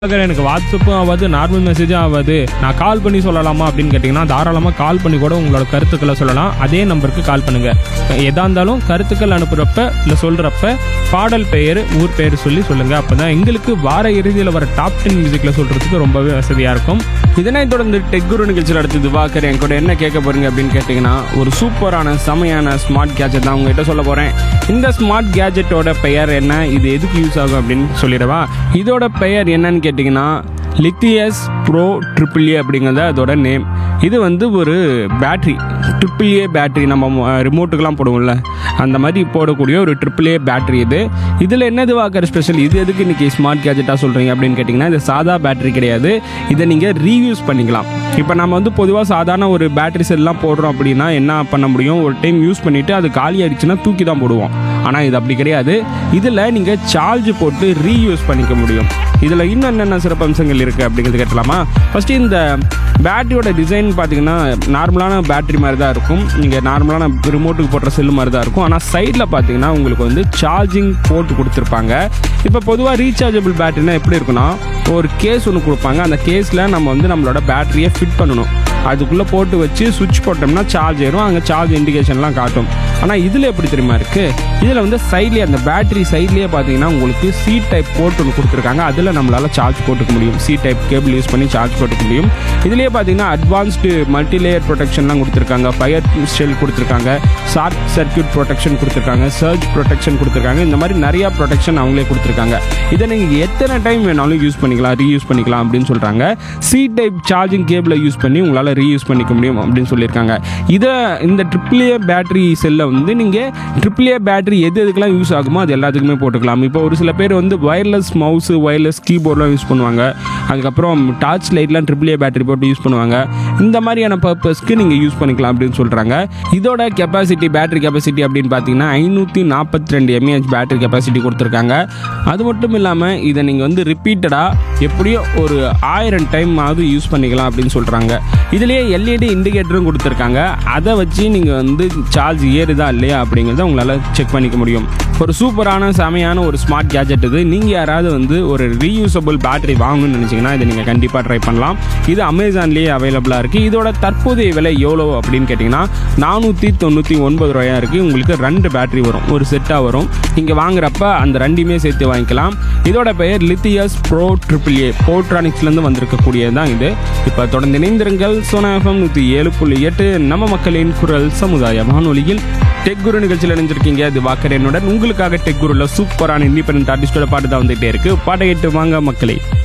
sir, எனக்கு வாட்ஸ்அப்பும் ஆகாது normal மெசேஜும் ஆகாது நான் கால் பண்ணி சொல்லலாமா அப்படின்னு கேட்டிங்கன்னா தாராளமாக கால் பண்ணி கூட உங்களோட கருத்துக்களை சொல்லலாம் அதே நம்பருக்கு கால் பண்ணுங்கள் எதா இருந்தாலும் கருத்துக்கள் அனுப்புகிறப்ப இல்லை சொல்கிறப்ப பாடல் பெயர் ஊர் பெயர் சொல்லி சொல்லுங்கள் அப்போ தான் எங்களுக்கு வார இறுதியில் வர டாப் டென் மியூசிக்கில் சொல்கிறதுக்கு ரொம்பவே வசதியாக இருக்கும் இதனைத் தொடர்ந்து டெக் குரு நிகழ்ச்சியில் அடுத்து திவாகர் என் கூட என்ன கேட்க போறீங்க அப்படின்னு கேட்டிங்கன்னா ஒரு சூப்பரான செமையான ஸ்மார்ட் கேஜெட் தான் உங்ககிட்ட சொல்ல போகிறேன் இந்த ஸ்மார்ட் கேஜெட்டோட பெயர் என்ன இது எதுக்கு யூஸ் ஆகும் அப்படின்னு சொல்லிடவா இதோட பெயர் என்னன்னு கேட்டிங்கன்னா லித்தியஸ் ப்ரோ ட்ரிபிள் ஏ அப்படிங்கிறது அதோட நேம் இது வந்து ஒரு பேட்ரி ட்ரிபிள் ஏ பேட்ரி நம்ம ரிமோட்டுக்கெலாம் போடுவோம்ல அந்த மாதிரி போடக்கூடிய ஒரு ட்ரிபிள் ஏ பேட்ரி இது இதில் என்னது வாக்கர் ஸ்பெஷல் இது எதுக்கு இன்னைக்கு ஸ்மார்ட் கேஜெட்டாக சொல்கிறீங்க அப்படின்னு கேட்டிங்கன்னா இது சாதா பேட்டரி கிடையாது இதை நீங்கள் ரீயூஸ் பண்ணிக்கலாம் இப்போ நம்ம வந்து பொதுவாக சாதாரண ஒரு பேட்டரி செல்லாம் போடுறோம் அப்படின்னா என்ன பண்ண முடியும் ஒரு டைம் யூஸ் பண்ணிவிட்டு அது காலி ஆயிடுச்சுன்னா தூக்கி தான் போடுவோம் ஆனால் இது அப்படி கிடையாது இதில் நீங்கள் சார்ஜ் போட்டு ரீயூஸ் பண்ணிக்க முடியும் இதில் இன்னும் என்னென்ன சிறப்பம்சங்கள் இருக்குது அப்படிங்கிறது கேட்டலாமா ஃபஸ்ட்டு இந்த பேட்டரியோட டிசைன் பார்த்தீங்கன்னா நார்மலான பேட்டரி மாதிரி தான் இருக்கும் நீங்கள் நார்மலான ரிமோட்டுக்கு போடுற செல்லு மாதிரி தான் இருக்கும் ஆனால் சைடில் பார்த்தீங்கன்னா உங்களுக்கு வந்து சார்ஜிங் போட்டு கொடுத்துருப்பாங்க இப்போ பொதுவாக ரீசார்ஜபிள் பேட்டரினா எப்படி இருக்குன்னா ஒரு கேஸ் ஒன்று கொடுப்பாங்க அந்த கேஸில் நம்ம வந்து நம்மளோட பேட்டரியை ஃபிட் பண்ணணும் அதுக்குள்ளே போட்டு வச்சு சுவிட்ச் போட்டோம்னா சார்ஜ் ஏறும் அங்கே சார்ஜ் இண்டிகேஷன்லாம் காட்டும் ஆனால் இதில் எப்படி தெரியுமா இருக்குது இதில் வந்து சைட்லேயே அந்த பேட்டரி சைட்லேயே பார்த்தீங்கன்னா உங்களுக்கு சி டைப் போர்ட் ஒன்று கொடுத்துருக்காங்க அதில் நம்மளால் சார்ஜ் போட்டுக்க முடியும் சி டைப் கேபிள் யூஸ் பண்ணி சார்ஜ் போட்டுக்க முடியும் இதுலேயே பார்த்தீங்கன்னா அட்வான்ஸ்டு மல்டி லேயர் ப்ரொடெக்ஷன்லாம் கொடுத்துருக்காங்க ஃபயர் ஷெல் கொடுத்துருக்காங்க ஷார்ட் சர்க்யூட் ப்ரொடெக்ஷன் கொடுத்துருக்காங்க சர்ஜ் ப்ரொடெக்ஷன் கொடுத்துருக்காங்க இந்த மாதிரி நிறையா ப்ரொடெக்ஷன் அவங்களே கொடுத்துருக்காங்க இதை நீங்கள் எத்தனை டைம் வேணாலும் யூஸ் பண்ணிக்கலாம் ரீயூஸ் பண்ணிக்கலாம் அப்படின்னு சொல்கிறாங்க சி டைப் சார்ஜிங் கேபிளை யூஸ் பண்ணி உங்களால் ரீயூஸ் பண்ணிக்க முடியும் அப்படின்னு சொல்லியிருக்காங்க இதை இந்த ட்ரிபிள் ஏ பேட்டரி செல்லை வந்து நீங்கள் ட்ரிபிள் ஏ பேட்டரி எது எதுக்கெல்லாம் யூஸ் ஆகுமோ அது எல்லாத்துக்குமே போட்டுக்கலாம் இப்போ ஒரு சில பேர் வந்து ஒயர்லெஸ் மவுஸு ஒயர்லெஸ் கீபோர்ட்லாம் யூஸ் பண்ணுவாங்க அதுக்கப்புறம் டார்ச் லைட்லாம் ட்ரிபிள் ஏ பேட்டரி போட்டு யூஸ் பண்ணுவாங்க இந்த மாதிரியான பர்பஸ்க்கு நீங்கள் யூஸ் பண்ணிக்கலாம் அப்படின்னு சொல்கிறாங்க இதோட கெப்பாசிட்டி பேட்டரி கெப்பாசிட்டி அப்படின்னு பார்த்தீங்கன்னா ஐநூற்றி நாற்பத்தி ரெண்டு எம்ஏஹெச் பேட்டரி கெப்பாசிட்டி கொடுத்துருக்காங்க அது மட்டும் இல்லாமல் இதை நீங்கள் வந்து ரிப்பீட்டடாக எப்படியோ ஒரு ஆயிரம் டைம் ஆகுது யூஸ் பண்ணிக்கலாம் அப்படின்னு சொல்கிறாங்க இதுலேயே எல்இடி இண்டிகேட்டரும் கொடுத்துருக்காங்க அதை வச்சு நீங்கள் வந்து சார்ஜ் ஏறுதா இல்லையா அப்படிங்கிறத உங்களால் செக் பண்ணிக்க முடியும் ஒரு சூப்பரான செமையான ஒரு ஸ்மார்ட் கேஜெட் இது நீங்கள் யாராவது வந்து ஒரு ரீயூசபிள் பேட்டரி வாங்கணும்னு நினச்சிங்கன்னா இதை நீங்கள் கண்டிப்பாக ட்ரை பண்ணலாம் இது அமேசான்லேயே அவைலபிளாக இருக்குது இதோட தற்போதைய விலை எவ்வளோ அப்படின்னு கேட்டிங்கன்னா நானூற்றி தொண்ணூற்றி ஒன்பது ரூபாயா இருக்குது உங்களுக்கு ரெண்டு பேட்டரி வரும் ஒரு செட்டாக வரும் நீங்கள் வாங்குறப்ப அந்த ரெண்டையுமே சேர்த்து வாங்கிக்கலாம் இதோட பெயர் லித்தியஸ் ப்ரோ ட்ரிபிள் ஏ போட்ரானிக்ஸ்லேருந்து வந்திருக்கக்கூடியது தான் இது இப்போ தொடர்ந்து இணைந்திருங்கள் சோனா எஃப்எம் நூற்றி ஏழு புள்ளி எட்டு நம்ம மக்களின் குரல் சமுதாய வானொலியில் டெக் குரு நிகழ்ச்சியில் இணைஞ்சிருக்கீங்க இது வாக்கர் என்னுடன் உங்களுக்காக டெக் குருல சூப்பரான இண்டிபெண்டன்ட் ஆர்டிஸ்டோட பாட்டு தான் வந்துகிட்டே இருக்கு பாட்டை கேட்டு வாங்க மக்களே